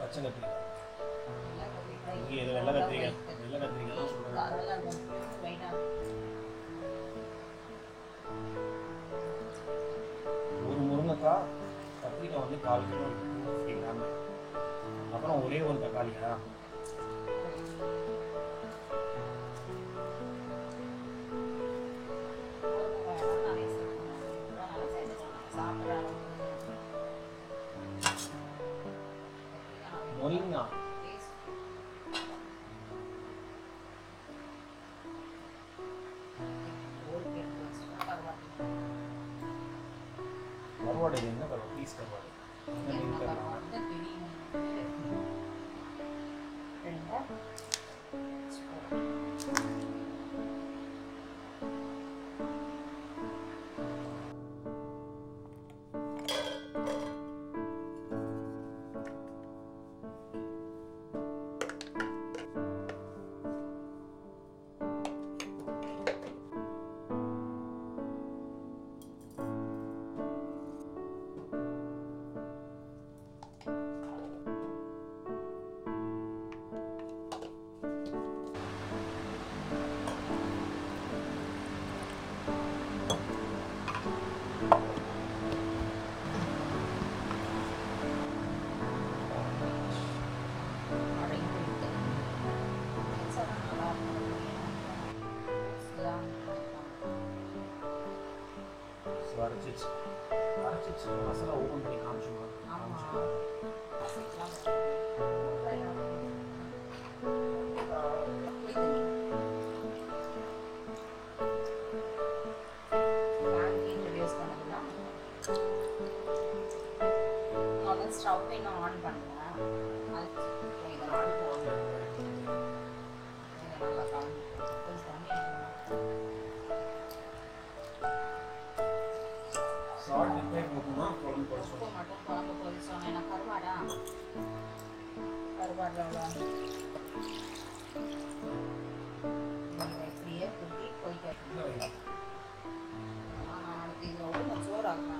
பச்சை கத்திரிக்காய் இங்கே இது வெள்ளை கத்திரிக்காய் வெள்ளை கத்திரிக்காய் தான் சொல்கிறேன் ஒரு முருங்கைக்காய் கத்திரிக்காய் வந்து கால் கிலோ கிராம் அப்புறம் ஒரே ஒரு தக்காளியா மொரிங்கா கருவாடு இது என்ன கருவாடு பீஸ் கருவாடு என்ன மீன் கருவாடு ஸோ அரைச்சிச்சு அரைச்சிச்சு மசாலா ஓப்பன் பண்ணி காமிச்சுமா காமிச்சுமா ஸ்டவ் இன்னும் ஆன் பண்ணல அது இதை ஆன் போடணும் இதை நல்லா கலந்து கொஞ்சம் தண்ணி சால்ட் இப்பே போட்டுமா குழம்பு போட உப்பு சொல்லுங்க மட்டும் குழம்பு கொதிச்சோம் ஏன்னா கருவாடா கருவாடில் உள்ள இதை இப்படியே குட்டி கொதிக்க அடுத்து இதில் உள்ள சோறு ஆக்கலாம்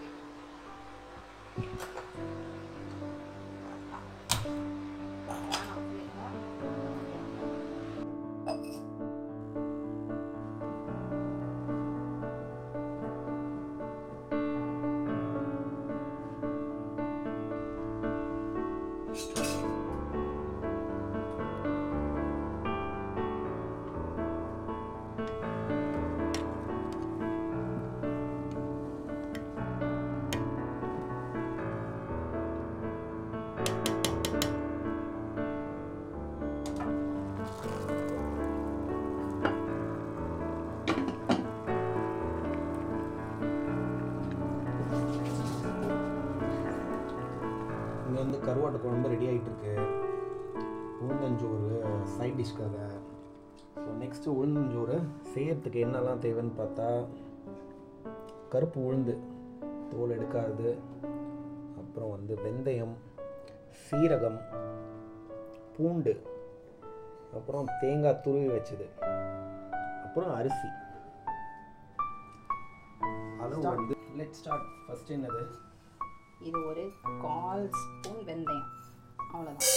இங்கே வந்து கருவாட்டு குழம்பு ரெடி ஆகிட்டு இருக்கு உளுந்தஞ்சோறு சைட் டிஷ்க்காக ஸோ நெக்ஸ்ட்டு உளுந்தஞ்சோறு செய்யறதுக்கு என்னெல்லாம் தேவைன்னு பார்த்தா கருப்பு உளுந்து தோல் எடுக்காது அப்புறம் வந்து வெந்தயம் சீரகம் பூண்டு அப்புறம் தேங்காய் துருவி வச்சது அப்புறம் அரிசி அளவு வந்து லெட் ஸ்டார்ட் ஃபர்ஸ்ட் என்னது இது ஒரு கால் ஸ்பூன் வெந்தயம் அவ்வளோதான்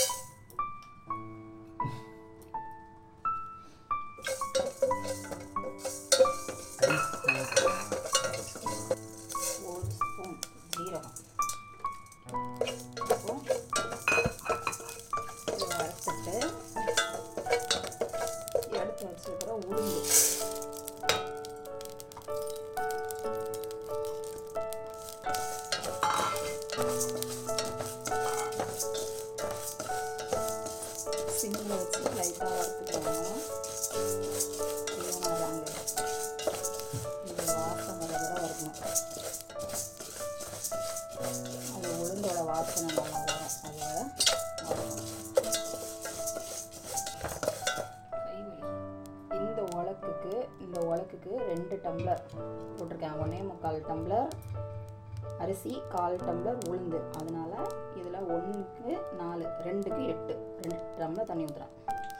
ஒரு ஸ்பூன் ஜீரகம் அப்புறம் இதை வறுத்துட்டு எடுத்து வச்சிருக்கிற உளுந்து சிம்மில் வச்சு லைட்டாக வறுத்துக்கணும் இதனால இந்த வாசம் வர வர வரணும் அது உளுந்தோட வாசனை நல்லா வரும் அதை வறுக்கணும். கைவலி. இந்த உலக்குக்கு இந்த உலக்குக்கு ரெண்டு டம்ளர் போட்டிருக்கேன் ஒன்றே முக்கால் டம்ளர் அரிசி கால் டம்ளர் உளுந்து அதனால இதில் ஒன்றுக்கு நாலு ரெண்டுக்கு எட்டு ரெண்டு டம்ளர் தண்ணி ஊற்றுறேன்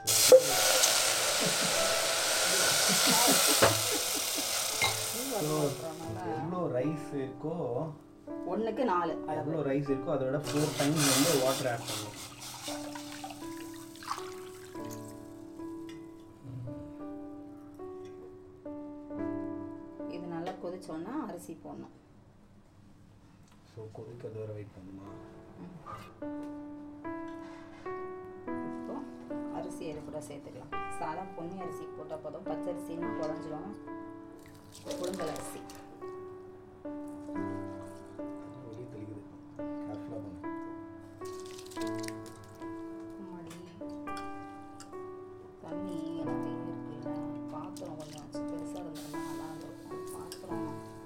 எவ்வளோ ரைஸ் இருக்கோ ஒன்றுக்கு நாலு அளவு எவ்வளோ ரைஸ் இருக்கோ அதோட ஃபோர் டைம்ஸ் வந்து வாட்டர் ஆட் பண்ணணும் இது நல்லா கொதிச்சோன்னா அரிசி போடணும் ஸோ கொதிக்கிறது வரை வெயிட் பண்ணுமா இப்போ அரிசி இது கூட சேர்த்துக்கலாம் சாதா பொன்னி அரிசி போட்டால் போதும் பச்சை அரிசினா குழஞ்சிரும் புழுங்கல் அரிசி வெளியே தெளிக்குது கேர்ஃபுல்லாக பண்ணு அம்மாடி. தண்ணி நிறைய இருக்குல்ல பாத்திரம் கொஞ்சம் வச்சு பெருசாக இருந்ததுன்னா நல்லா இருந்திருக்கும் பாத்திரம்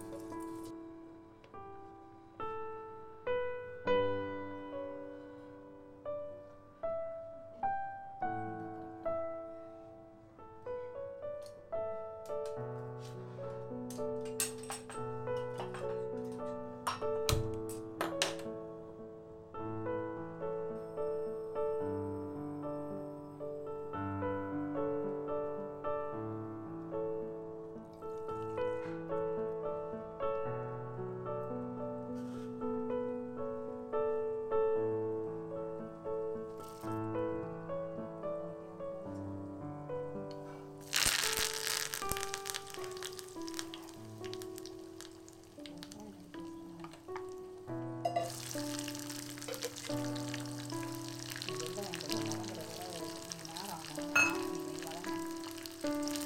இதெல்லாம் எனக்கு வளர்ந்துறத விட நேரம் ஆகும் நீ வளர்ந்து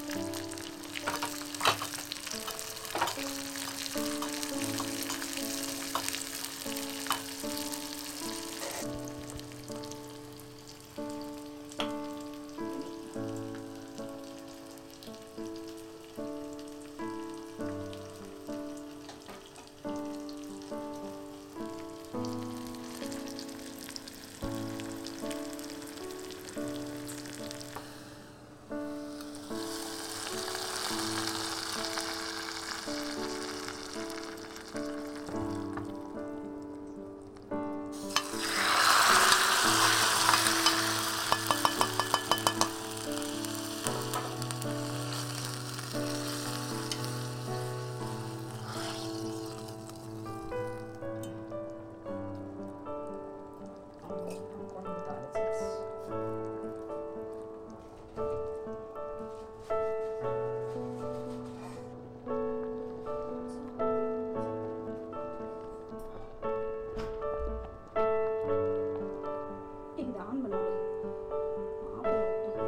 கொண்டு தாளிச்சிருச்சு இது ஆன் பண்ணு ஆஃப் பண்ணிட்டு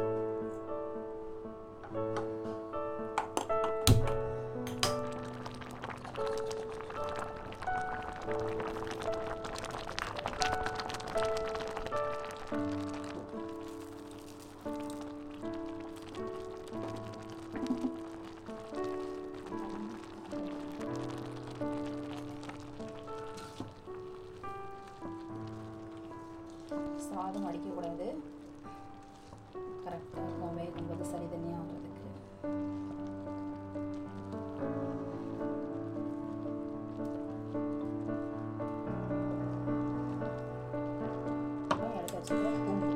சாதம் அடிக்கக்கூடாது கரெக்டாக இருக்கும் வேகும்போது சரி தனியாக ஆகிறதுக்கு அப்புறம் எடுத்து வச்சுக்கலாம் பூண்டு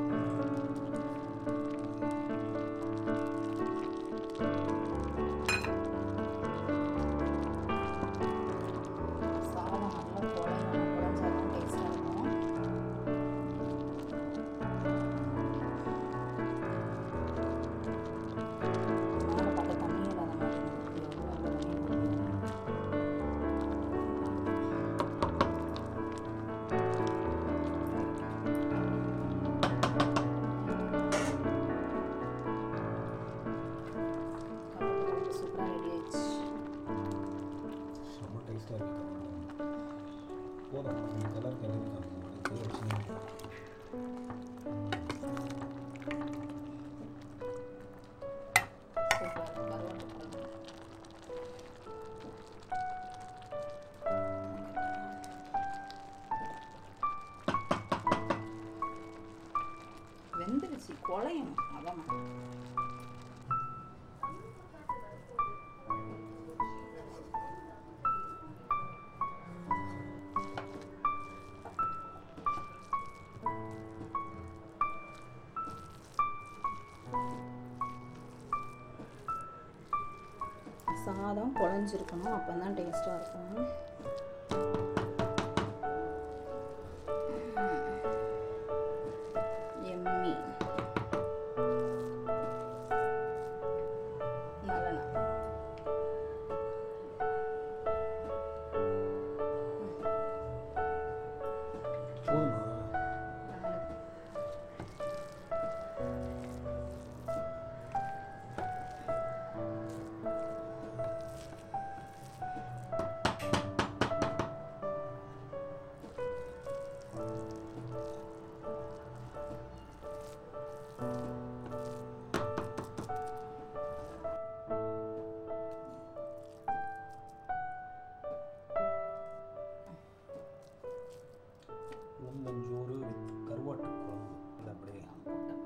சாதம் நல்லா குழையணும் குழஞ்சாதான் டேஸ்ட்டாக இருக்கும் மேலே பார்த்த தண்ணியில் அந்த மாதிரி இருக்கு எவ்வளோ தண்ணி இருக்கு சூப்பராக ரெடி ஆயிடுச்சு செம்ம டேஸ்ட்டாக இருக்கு போதும் இந்த கலர் கிளம்பி காமிக்கும் சூப்பராக கருவாட்டு வெந்துருச்சு குழையணும் அதான் சாதம் குழஞ்சிருக்கணும் அப்போ தான் டேஸ்ட்டாக இருக்கும்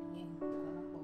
ஏன் குழம்பு